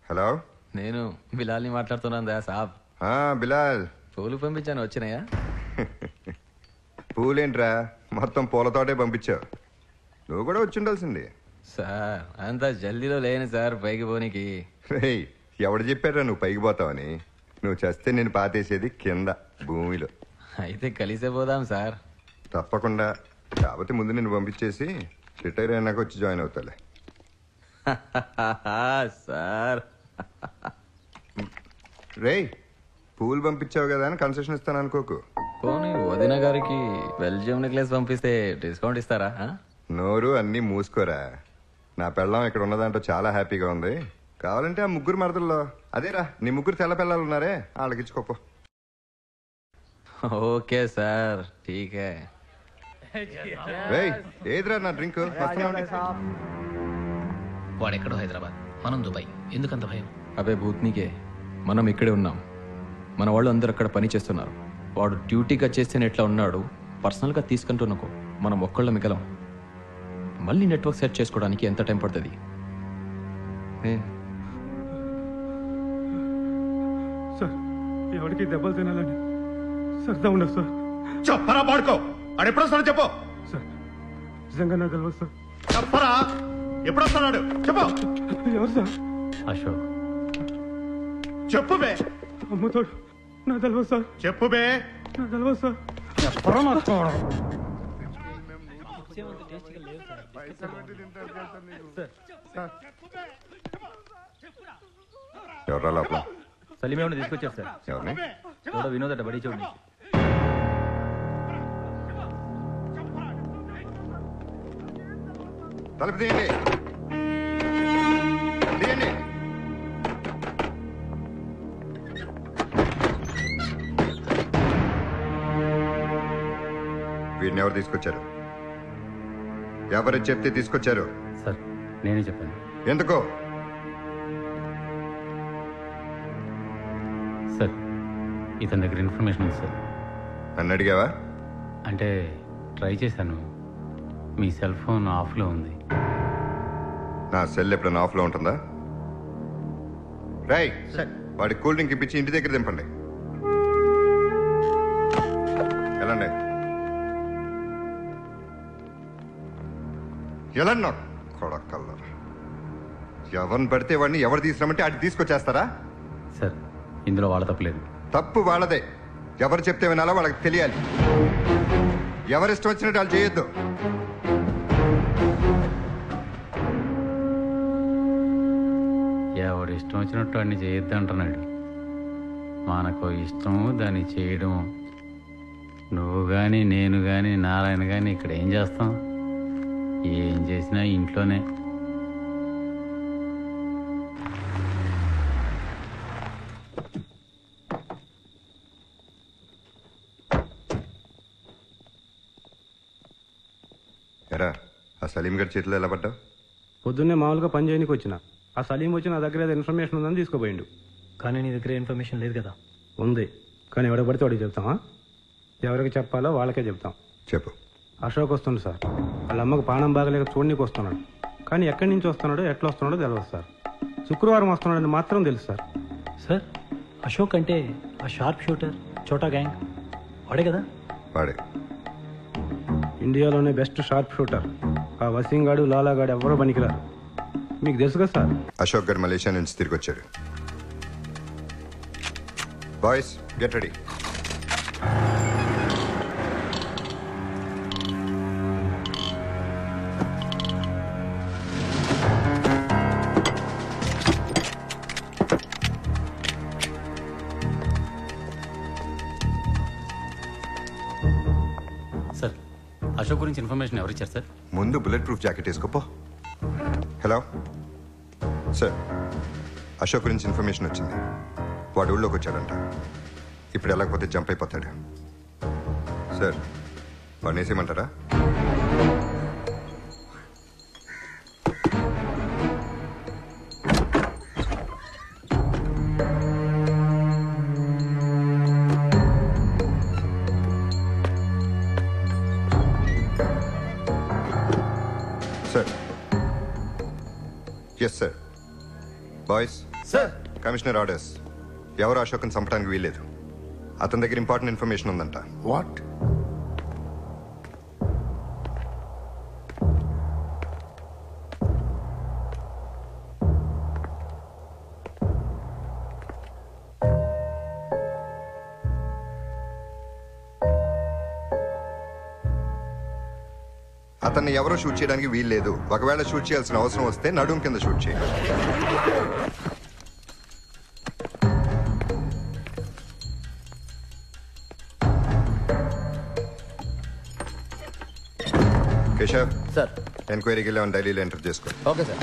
Hello నేను బిలాల్ని మాట్లాడుతున్నాను దా సాబ్ ఆ, బిలాల్ పూలు పంపించాను వచ్చినాయా పూలేంట్రా మొత్తం పూలతోటే పంపించావు నువ్వు కూడా వచ్చి ఉండాల్సింది సార్ అంత జల్దీలో లేను సార్ పైకి పోనీకి రేయ్ ఎవడు చెప్పారా నువ్వు పైకి పోతావని నువ్వు చేస్తే నేను పాతేసేది కింద భూమిలో అయితే కలిసే పోదాం సార్ తప్పకుండా కాకపోతే ముందు నేను పంపించేసి రిటైర్ అయినాక వచ్చి జాయిన్ అవుతాలే సార్ రేయ్ పూలు పంపించావు కదా అని కన్సెషన్ ఇస్తాను అనుకోకు పోనీ వదిన గారికి బెల్జియం నెక్లెస్ పంపిస్తే డిస్కౌంట్ ఇస్తారా ఆ? నోరు అన్నీ మూసుకోరా నా పెళ్ళం ఇక్కడ ఉన్నదాంట్లో చాలా హ్యాపీగా ఉంది కావాలంటే ఆ ముగ్గురు మరదల్లో అదేరా నీ ముగ్గురు తెల్ల పిల్లలు ఉన్నారే వాళ్ళకి ఇచ్చుకోపో ఓకే సార్ ఠీకే రేయ్ ఏదిరా నా డ్రింక్ వాడెక్కడో హైదరాబాద్ మనం దుబాయ్ ఎందుకంత భయం అబే భూత్నికే మనం ఇక్కడే ఉన్నాం మన వాళ్ళు అందరు అక్కడ పని చేస్తున్నారు వాడు డ్యూటీగా చేస్తేనే ఎట్లా ఉన్నాడు పర్సనల్గా తీసుకుంటున్నకో మనం ఒక్కళ్ళ మిగలం మళ్ళీ నెట్వర్క్ సెట్ చేసుకోవడానికి ఎంత టైం పడుతుంది ఏ, సార్ ఎవరికి దెబ్బలు తినాలని సరదా ఉండదు సార్ చెప్పరా పాడుకో ఆడు ఎప్పుడు వస్తాడో చెప్పు సార్ నిజంగా నాకు తెలియదు సార్ చెప్పరా ఎప్పుడు వస్తున్నాడు చెప్పు ఎవరు సార్ అశోక్ చెప్పు బే అమ్మతోడు నా తెలియదు సార్ చెప్పు బే నా తెలియదు సార్ ఎవరా లోపల సలీం ఏమైనా తీసుకొచ్చారు సార్ ఎవరిని ఎవడో వినోద్ అట బడి చూడండి తలుపు తీయండి తీయండి వీడిని ఎవరు తీసుకొచ్చారు ఎవరు చెప్తే తీసుకొచ్చారు సార్ నేనే చెప్పాను ఎందుకో సార్ ఇతని దగ్గర ఇన్ఫర్మేషన్ ఉంది సార్ నన్ను అడిగావా అంటే ట్రై చేశాను మీ సెల్ ఫోన్ ఆఫ్లో ఉంది నా సెల్ ఎప్పుడైనా ఆఫ్లో ఉంటుందా రై వాడి కూల్ డ్రింక్ ఇప్పించి ఇంటి దగ్గర దింపండి ఎలాండి ఎలాన్నా కొడకల్లా ఎవరిని పడితే వాడిని ఎవరు తీసుకురామంటే అటు తీసుకొచ్చేస్తారా సార్ ఇందులో వాళ్ళ తప్పలేదు తప్పు వాళ్ళదే ఎవరు చెప్తే వినాలో వాళ్ళకి తెలియాలి ఎవరిష్టం వచ్చినట్టు వాళ్ళు చేయొద్దు ఎవడు ఇష్టం వచ్చినట్టు అన్ని చేయొద్దు అంటున్నాడు మనకు ఇష్టము దాన్ని చేయడం నువ్వు కానీ నేను కానీ నారాయణ కానీ ఇక్కడ ఏం చేస్తాం ఏం చేసినా ఇంట్లోనే ఎరా ఆ సలీం గారి చేతిలో ఎలా పడ్డావు పొద్దున్నే మామూలుగా పని చేయడానికి వచ్చిన ఆ సలీం వచ్చి నా దగ్గర ఏదో ఇన్ఫర్మేషన్ ఉందని తీసుకుపోయిండు కానీ నీ దగ్గర ఇన్ఫర్మేషన్ లేదు కదా ఉంది కానీ ఎవడ పడితే వాడికి చెప్తామా ఎవరికి చెప్పాలో వాళ్ళకే చెప్తాం చెప్పు అశోక్ వస్తుండు సార్ వాళ్ళ అమ్మకు పానం బాగలేక చూడనీకి వస్తున్నాడు కానీ ఎక్కడి నుంచి వస్తున్నాడో ఎట్లా వస్తున్నాడో తెలియదు సార్ శుక్రవారం వస్తున్నాడని మాత్రం తెలుసు సార్ సార్ అశోక్ అంటే ఆ షార్ప్ షూటర్ చోటా గ్యాంగ్ వాడే కదా వాడే ఇండియాలోనే బెస్ట్ షార్ప్ షూటర్ ఆ వసీంగాడు లాలాగాడు ఎవరో పనికిరారు మీకు తెలుసు కదా సార్ అశోక్ గారు మలేషియా నుంచి తిరిగి వచ్చారు boys get ready sir Ashok గురించి ఇన్ఫర్మేషన్ ఎవరు ఇచ్చారు సార్ ముందు బుల్లెట్ ప్రూఫ్ జాకెట్ వేసుకోపో హలో సార్ అశోక్ గురించి ఇన్ఫర్మేషన్ వచ్చింది వాడు ఊళ్ళోకి వచ్చాడంట ఇప్పుడు వెళ్ళకపోతే జంప్ అయిపోతాడు సార్ వాడిని వేసేయమంటారా sir yes sir boys sir commissioner orders ఎవరు అశోక్ని చంపడానికి వీల్లేదు అతని దగ్గర ఇంపార్టెంట్ ఇన్ఫర్మేషన్ ఉందంట వాట్ అతన్ని ఎవరో షూట్ చేయడానికి వీల్లేదు ఒకవేళ షూట్ చేయాల్సిన అవసరం వస్తే నడుం కింద షూట్ చేయండి కేశవ్ సార్ ఎంక్వైరీకి వెళ్ళి డైలీలో ఎంటర్ చేసుకో okay sir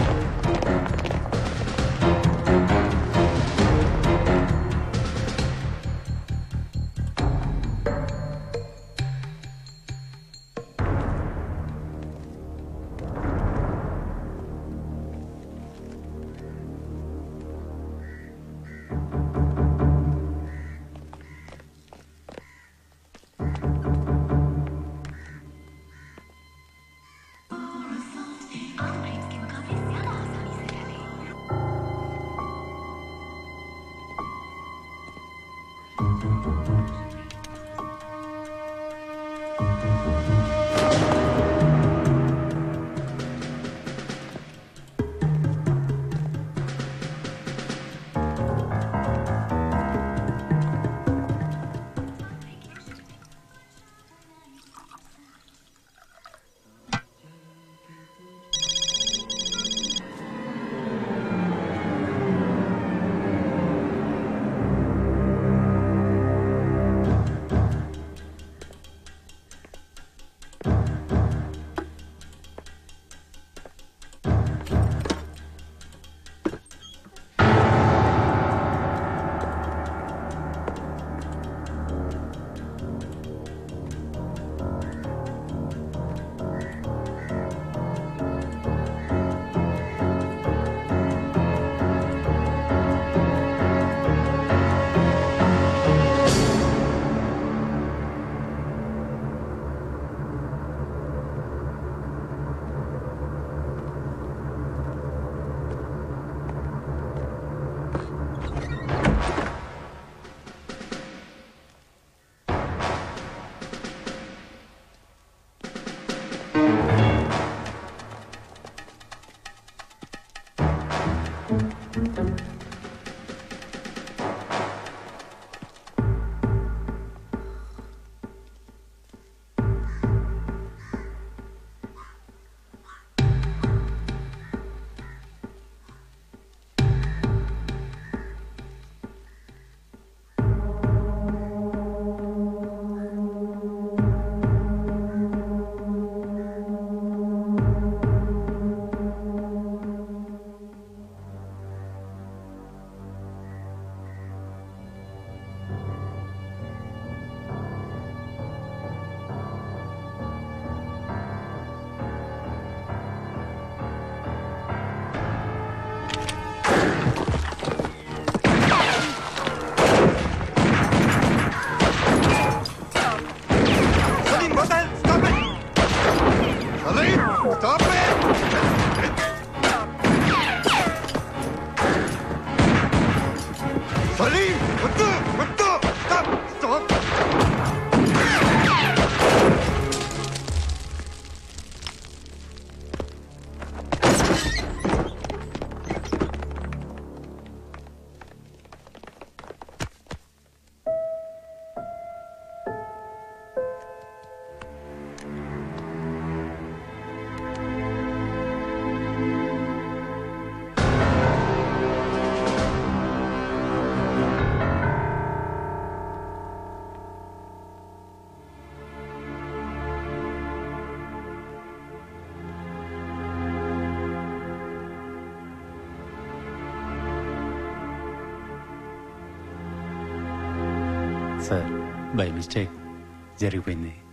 sir by mistake జరిగిపోయింది